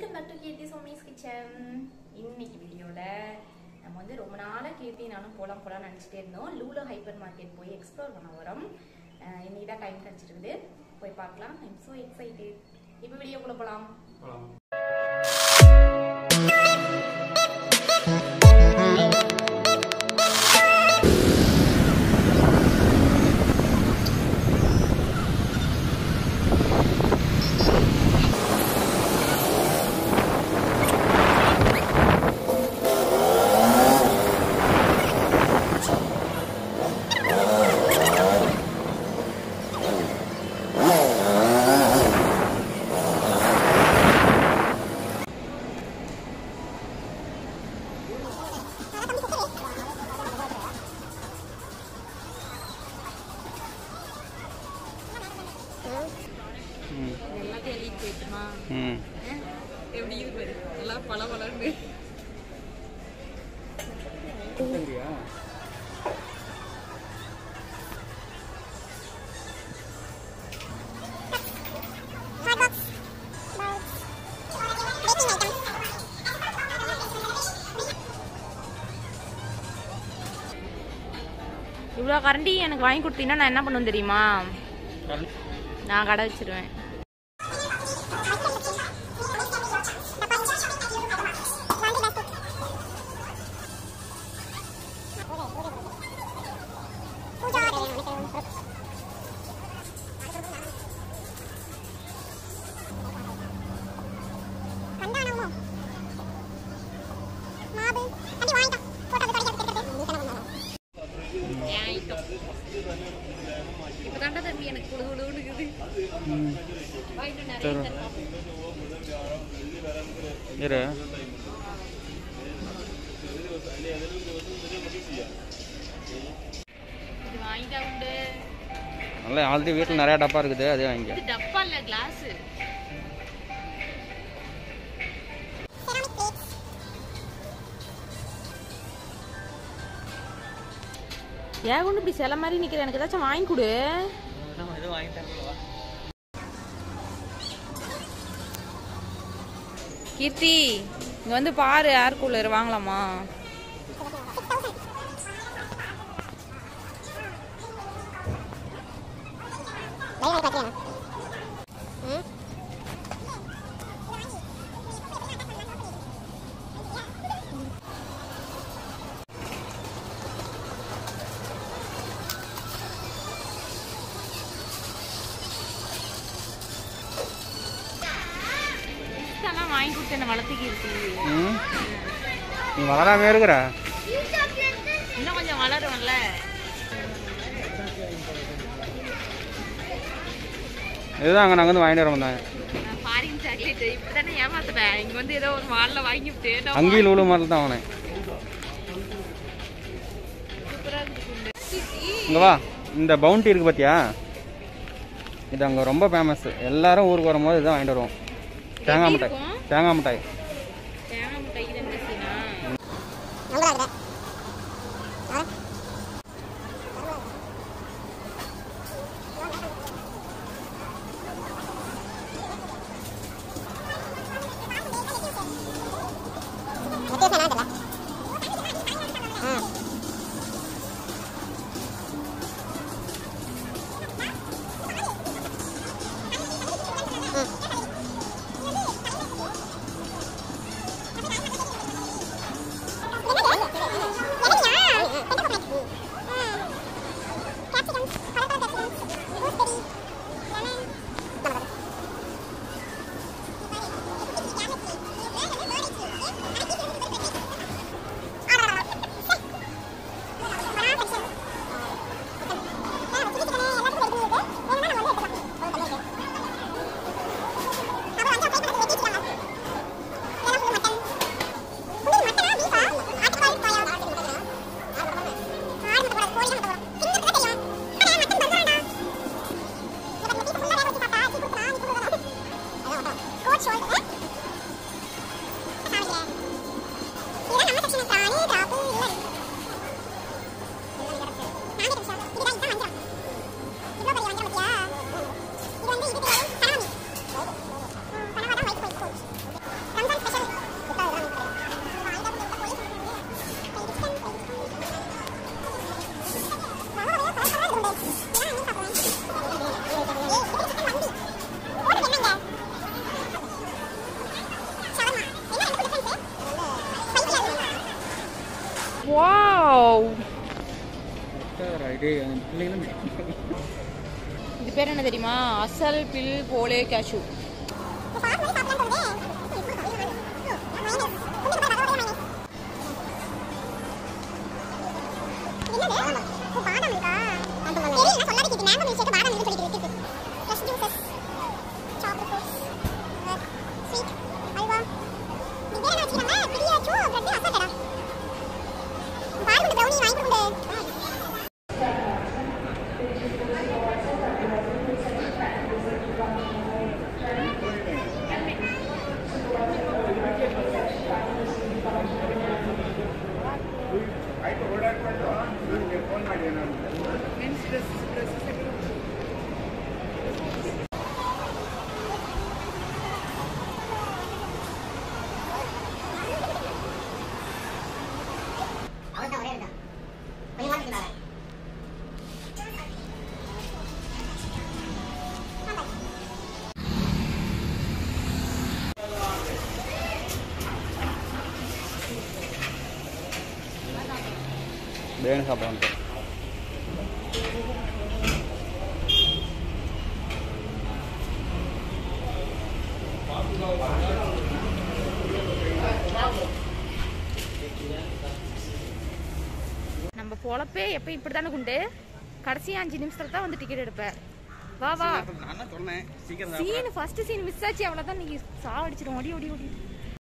Welcome back to Keerthi Somi's kitchen இன்னைக்கு வீடியோவில் நம்ம வந்து ரொம்ப நாளாக கீர்த்தி நானும் போகலாம் போகலாம்னு நினச்சிட்டே இருந்தோம் லூலோ ஹைப்பர் மார்க்கெட் போய் எக்ஸ்ப்ளோர் பண்ண வரோம் அஹ் இன்னைக்கு தான் டைம் கிடச்சிருக்குது போய் பார்க்கலாம் ஐம் ஸோ எக்ஸைட்டட் இப்போ வீடியோக்குள்ளே போகலாம் எல்லாத்தையும் எழுதி போயிட்டுமா ம் எப்படி இருக்கு நல்லா பல பலன்னு இவ்வளோ கரண்டி எனக்கு வாங்கி கொடுத்தீங்கன்னா நான் என்ன பண்ணுவேன் தெரியுமா நான் கடை வச்சிருவேன் இப்பதான்டா தம்பி எனக்கு குழு குழுன்னு இருக்குது வாங்கிட்டு நிறைய சரி. தரலாம். இரு இது வாங்கிட்டா உண்டு நல்லா ஆல்ரெடி வீட்டில் நிறையா டப்பா இருக்குது அதே வாங்கிக்க இது டப்பா இல்ல கிளாஸ் ஏன் கொண்டு இப்படி சில மாதிரி நிக்கிற எனக்கு ஏதாச்சும் வாங்கி கொடு கீர்த்தி இங்க வந்து பாரு ஏர் கூலர் வாங்கலாமா இதெல்லாம் வாங்கி கொடுத்து என்ன வளர்த்து கீர்த்தி ம் நீ வளராமே இருக்கிற இன்னும் கொஞ்சம் வளரும்ல இதுதான் அங்கே நாங்கள் வந்து வாங்கிட்டு வரோம் தான் ஃபாரின் சாக்லேட் இப்பதானே ஏமாத்துறேன் இங்க வந்து ஏதோ ஒரு மால்ல வாங்கிவிட்டு நான் அங்கேயும் லூலு மாதிரி தான் வாங்கினேன் சூப்பரா இருக்கு இங்கே வா இந்த பவுண்டி இருக்கு பார்த்தியா இது அங்கே ரொம்ப ஃபேமஸ் எல்லாரும் ஊருக்கு வரும்போது இதுதான் வாங்கிட்டு வருவோம் தேங்காய் மிட்டாய் இருக்கும்? தேங்காய் மிட்டாய் தேங்காய் மிட்டாய்க்கு தான் பேசினா வாவ் இது பிள்ளைங்களும் இது பேர் என்ன தெரியுமா அசல் பில் போலே கேஷு பிரியாணி சாப்பிட வந்துட்டேன் நம்ம பொழப்பே எப்போ இப்படி தானே குண்டு கடைசி அஞ்சு நிமிஷத்துல தான் வந்து டிக்கெட் எடுப்பேன் வா வா நான் சொன்னேன் சீக்கிரம் சீன் ஃபர்ஸ்ட் சீன் மிஸ் ஆச்சு அவ்வளோதான் நீங்க சாவடிச்சிடும் ஓடி ஓடி ஓடி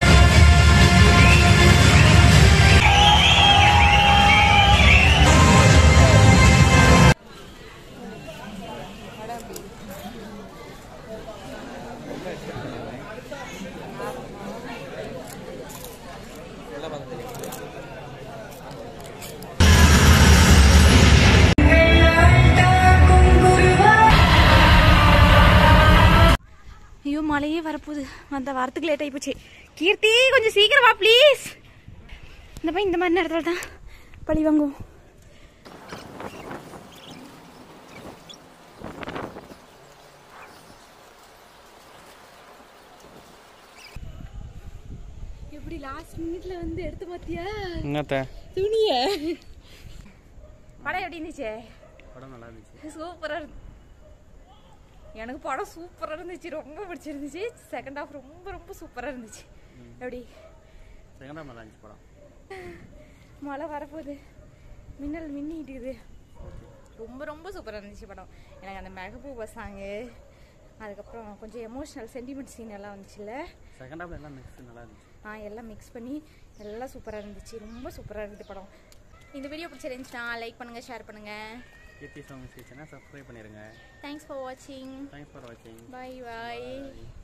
எல்லாம் பார்த்து தெரியும் ஐயோ மழையே வரப்போகுது வந்த வரத்துக்கு லேட் ஆகி போச்சு கீர்த்தி கொஞ்சம் சீக்கிரம் வா ப்ளீஸ் இந்த பையன் இந்த மாதிரி நேரத்தில் தான் பழி வாங்குவோம் எப்படி லாஸ்ட் மினிட்ல வந்து எடுத்து பார்த்தியா என்னத்த துணிய படம் எப்படி இருந்துச்சு படம் நல்லா இருந்துச்சு சூப்பரா இருந்து எனக்கு படம் சூப்பரா இருந்துச்சு ரொம்ப பிடிச்சிருந்துச்சு செகண்ட் ஹாஃப் ரொம்ப ரொம்ப சூப்பரா இருந்துச்சு எப்படி செகண்ட் நல்லா இருந்துச்சு படம் மழை வரப்போகுது மின்னல் மின்னிட்டுது ரொம்ப ரொம்ப சூப்பராக இருந்துச்சு படம் எனக்கு அந்த மெகபூபா சாங்கு அதுக்கப்புறம் கொஞ்சம் எமோஷ்னல் சென்டிமெண்ட் சீன் எல்லாம் வந்துச்சுல்ல செகண்ட் ஹாஃப்ல எல்லாம் மிக்ஸ் நல்லா இருந்துச்சு ஆ எல்லாம் மிக்ஸ் பண்ணி எல்லாம் சூப்பராக இருந்துச்சு ரொம்ப சூப்பராக இருந்துச்சு படம் இந்த வீடியோ பிடிச்சிருந்துச்சுன்னா லைக் பண்ணுங்கள் ஷேர் பண்ணுங்கள் கீர்த்தி சாங்ஸ் கிச்சனை சப்ஸ்கிரைப் பண்ணிடுங்க தேங்க்ஸ் ஃபார் வாட்சிங் தேங்க்ஸ் ஃபார் வாட்சிங் பாய் பாய்